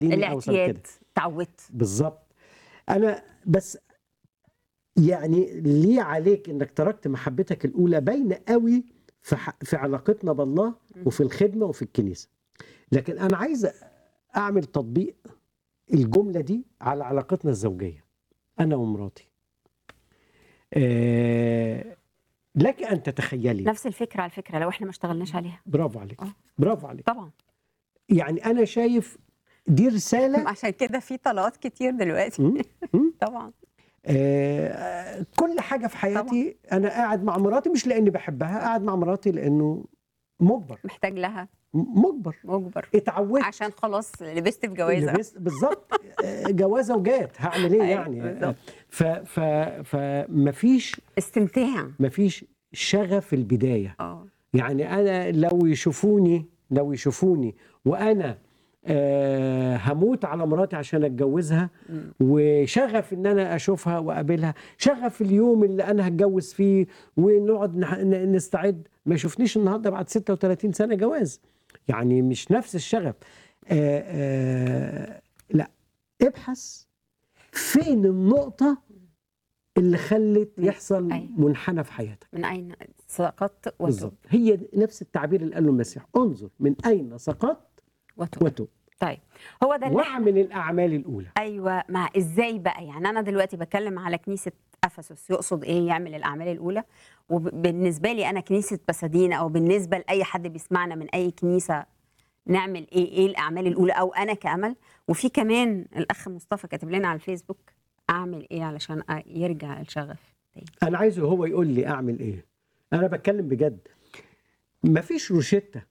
خليني اوصل كده الاعتياد تعودت بالظبط انا بس يعني ليه عليك انك تركت محبتك الاولى باينه قوي في ح- في علاقتنا بالله وفي الخدمه وفي الكنيسه لكن انا عايز اعمل تطبيق الجمله دي على علاقتنا الزوجيه انا ومراتي آه لك ان تتخيلي نفس الفكره على فكره لو احنا ما اشتغلناش عليها برافو عليك آه. برافو عليك طبعا يعني انا شايف دي رساله عشان كده في طلقات كتير دلوقتي م? م? طبعا آه، كل حاجه في حياتي انا قاعد مع مراتي مش لاني بحبها قاعد مع مراتي لانه مجبر محتاج لها م- مجبر مجبر اتعودت عشان خلاص لبست في جوازه لبست- بالظبط آه، جوازه وجات هعمل ايه أيوة، يعني بالظبط. ف ف فمفيش استمتاع مفيش شغف البدايه اه يعني انا لو يشوفوني لو يشوفوني وانا آه هموت على مراتي عشان اتجوزها مم. وشغف ان انا اشوفها واقابلها شغف اليوم اللي انا هتجوز فيه ونقعد نح- ن- نستعد ما يشوفنيش النهارده بعد 36 سنه جواز يعني مش نفس الشغف آه آه لا ابحث فين النقطه اللي خلت يحصل أيوة. منحنى في حياتك من اين سقطت وتب بالظبط هي نفس التعبير اللي قاله المسيح انظر من اين سقطت وتب وتب طيب هو ده اللي واعمل الاعمال الاولى ايوه مع ازاي بقى يعني انا دلوقتي بتكلم على كنيسه افسس يقصد ايه يعمل الاعمال الاولى وبالنسبه لي انا كنيسه بسادينا او بالنسبه لاي حد بيسمعنا من اي كنيسه نعمل ايه ايه الاعمال الاولى او انا كامل وفي كمان الاخ مصطفى كاتب لنا على الفيسبوك اعمل ايه علشان أ- يرجع الشغف تاني انا عايزه هو يقول لي اعمل ايه انا بتكلم بجد مفيش روشتة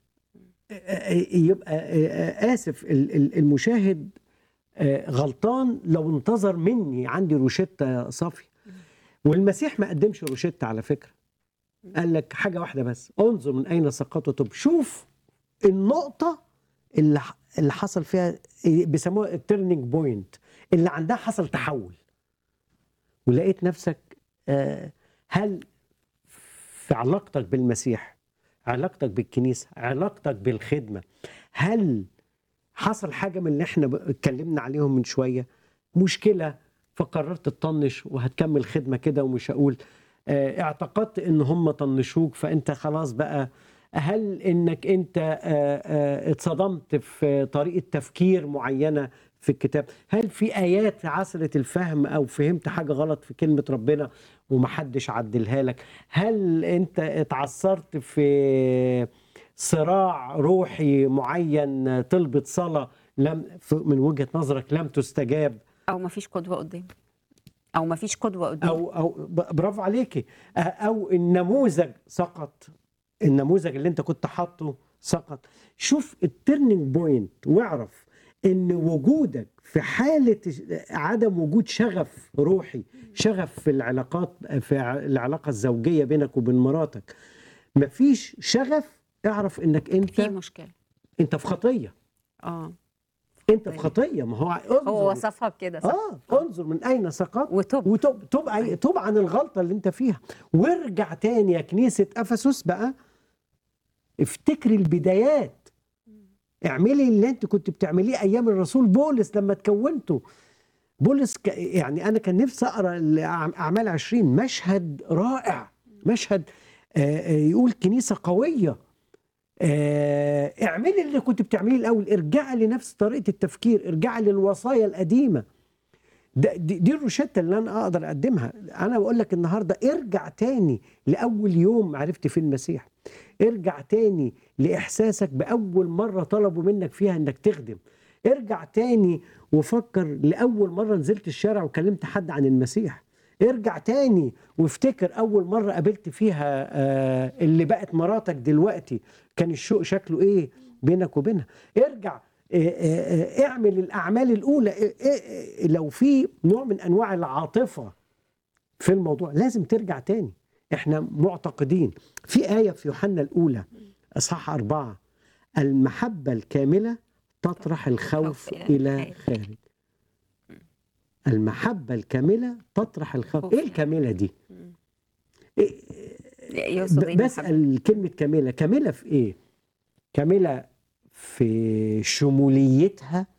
يبقى اسف ال- ال- المشاهد غلطان لو انتظر مني عندي روشتة صافية والمسيح ما قدمش روشتة على فكرة قال لك حاجة واحدة بس انظر من أين سقطت طب شوف النقطة اللي ح- اللي حصل فيها بيسموها التيرنينج بوينت اللي عندها حصل تحول ولقيت نفسك آه، هل في علاقتك بالمسيح علاقتك بالكنيسة علاقتك بالخدمة هل حصل حاجة من اللي احنا ب- اتكلمنا عليهم من شوية مشكلة فقررت تطنش وهتكمل خدمة كده ومش هقول اه اعتقدت ان هم طنشوك فانت خلاص بقى هل انك انت اه اه اتصدمت في طريقة تفكير معينة في الكتاب هل في ايات عسرة الفهم او فهمت حاجة غلط في كلمة ربنا ومحدش عدلها لك هل انت اتعثرت في صراع روحي معين طلبة صلاة لم ف- من وجهة نظرك لم تستجاب او ما فيش قدوه قدام او ما فيش قدوه قدام او او ب- برافو عليكي أ- او النموذج سقط النموذج اللي انت كنت حاطه سقط شوف الترنينج بوينت واعرف ان وجودك في حاله عدم وجود شغف روحي شغف في العلاقات في ع- العلاقه الزوجيه بينك وبين مراتك مفيش شغف اعرف انك في انت مشكله انت في خطيه اه انت في خطيه ما هو هو انظر وصفها بكده صح اه انظر من اين سقط وتب وتوب توب عن- توب عن الغلطه اللي انت فيها وارجع تاني يا كنيسه افسس بقى افتكري البدايات اعملي اللي انت كنت بتعمليه ايام الرسول بولس لما تكونتوا بولس ك... يعني انا كان نفسي اقرا الأع- اعمال 20 مشهد رائع مشهد آه، آه، يقول كنيسه قويه آه، اعملي اللي كنت بتعمليه الاول ارجعي لنفس طريقه التفكير ارجعي للوصايا القديمه ده دي, دي الروشته اللي انا اقدر اقدمها انا بقول لك النهارده ارجع تاني لاول يوم عرفت فيه المسيح ارجع تاني لاحساسك باول مره طلبوا منك فيها انك تخدم ارجع تاني وفكر لاول مره نزلت الشارع وكلمت حد عن المسيح ارجع تاني وافتكر اول مره قابلت فيها آه، اللي بقت مراتك دلوقتي كان الشوق شكله ايه بينك وبينها ارجع آه، آه، آه، اعمل الاعمال الاولى آه، آه، آه، لو في نوع من انواع العاطفه في الموضوع لازم ترجع تاني احنا معتقدين في آية في يوحنا الأولى أصحاح أربعة المحبة الكاملة تطرح الخوف الخوف إلى إلى خارج المحبة الكاملة تطرح الخوف خوف إيه يعني. الكاملة دي؟ مم. إيه يقصد ايه ب- المحبة؟ بسأل كلمة كاملة كاملة في إيه؟ كاملة في شموليتها